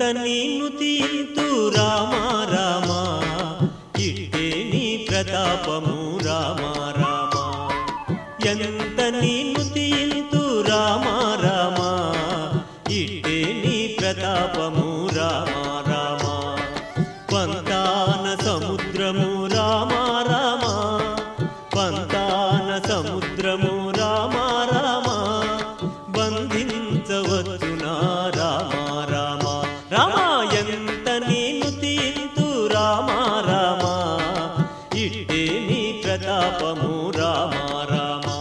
నిన్ను తీంతు రామా రామా ఇట్టే నీ ప్రతాపము రామా రామా ఎంత నిన్ను తీంతు రామా రామా ఇట్టే నీ ప్రతాపము రామా రామా పంతాన సముద్రము రామా రామా పంతాన సముద్రము రామా రామా బంధించవచ్చునా రామా రామా రామా ఎంత నేను తీంతు రామా రామా ఇట్టే నీ ప్రతాపము రామా రామా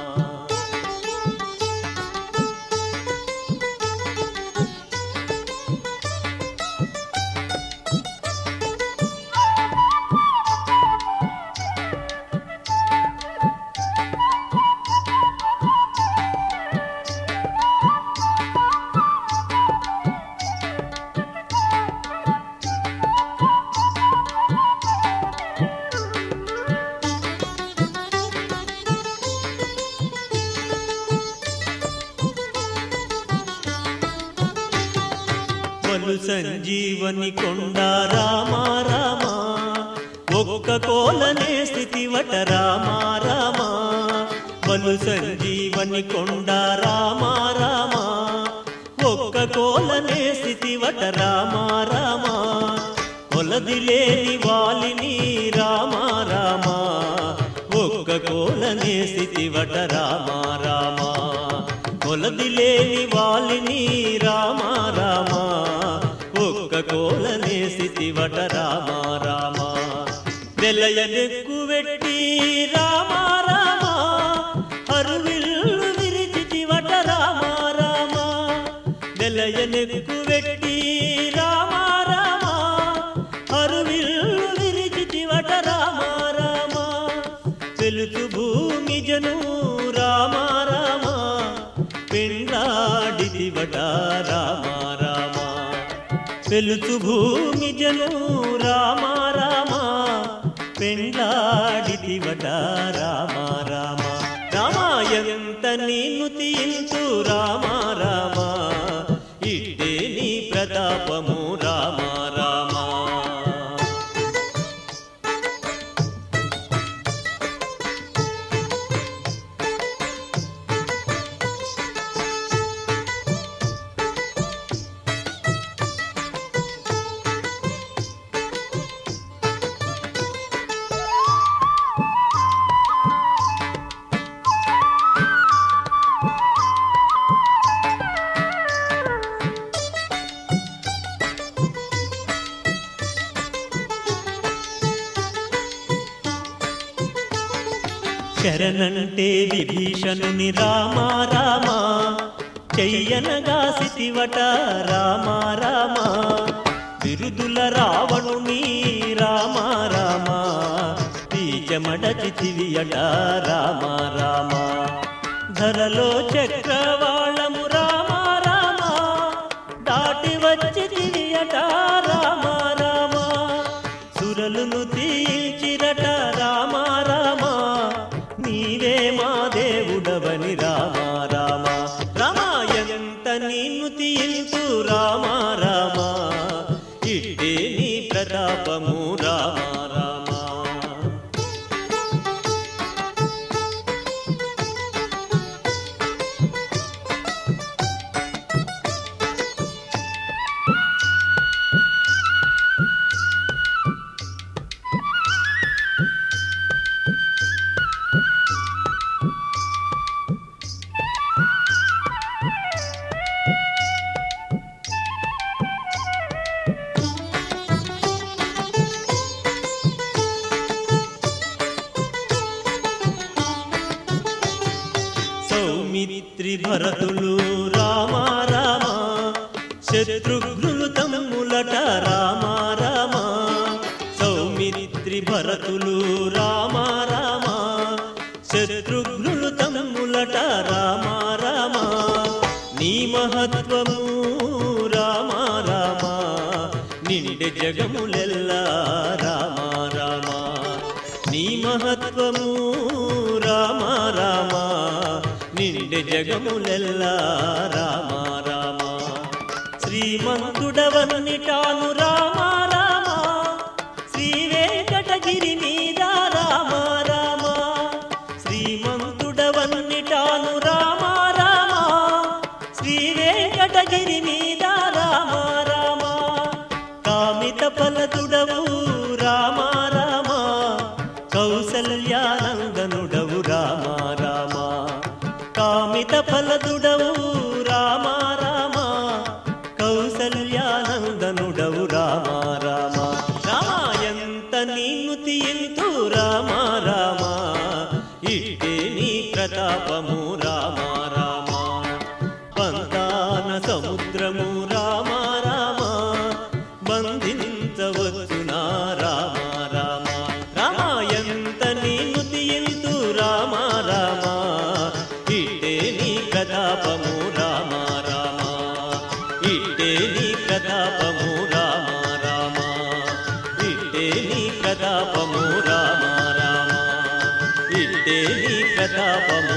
వలు సంజీవని కొండ రామా రామా ఒక్క కోలనే స్థితి వట రామా రామా వలు సంజీవని కొండ రామా రామా ఒక్క కోలనే స్థితి వట రామా రామా కొలది లేని వాలిని రామా రామా ఒక్క కోలనే స్థితి వట రామా రామా కొలది లేని వాలిని రామా రామా ఒక్క కోలనే స్థితి వట రామా రామా వెలయనెక్కు వెట్టి రామా రామా అరువిల్లు విరిచితి వట రామా రామా వెలయనెక్కు వెట్టి రామా రామా అరువిల్లు విరిచితి వట రామా రామా వెలుతు భూమి జను రామా రామా పెండ్లాడిదివట రామా రామా వెలుతు భూమి జను రామా రామా పెండ్లాడిదివట రామా రామా రామా ఎంత నిన్ను తీంతు రామా రామా ఇట్టే నీ ప్రతాపము రామా రామా శరణంటే విభీషణుని రామా రామా చెయ్యనగా సితివట రామా రామా బిరుదుల రావణుని రామా రామా పీచమడచితివియట రామా రామా ధరలో చక్రవాళము రామా రామా దాటి వచ్చి తివియట రామా రామా సురలును తీల్చిరట రామా రామా నీవే మా దేవుడవని రామా రామా రామా ఎంత నిన్ను తీల్చు రామా రామా ఇట్టే నీ ప్రతాపము రామా రామా సౌమిత్రి భరతులు రామా రామా శత్రుఘ్నులు తమ్ములట రామా రామా సౌమిత్రి భరతులు రామా రామా శత్రుఘ్నులు తమ్ములట రామా రామా నీ మహత్వము రామా రామా నిండె జగములెల్లా రామా రామా నీ మహత్వము రామా రామా నిండె జగములెల్లా రామా రామా శ్రీమంతుడవ శ్రీమంతుడవన్నిటాను రామ రామ శ్రీ వెంకటగిరి మీద రామ రామ శ్రీమంతుడవన్నిటాను రామ రామ శ్రీ వెంకటగిరి మీద రామ రామ కామిత ఫలదుడవు రామ రామ కౌసల్యానందనుడవు రామ రామ కామిత ఫలదుడవు రామ రామ కౌసల్యానందనుడవు రామ రామ రామాయంత నిన్ను తీయంతు రామ రామ ఇట్టే నీ ప్రతాపము రామ రామ పంతాన సముద్రము రామ రామ బంధించవచ్చునా రామ రామ రామాయంత నిన్ను తీయంతు రామ రామ ఇట్టే నీ ప్రతాపము రామ రామ ఇట్టే నీ ప్రతాపము రామ రామ ఇట్టే నీ ప్రతాపము రామ రామ ఇట్టే నీ ప్రతాపము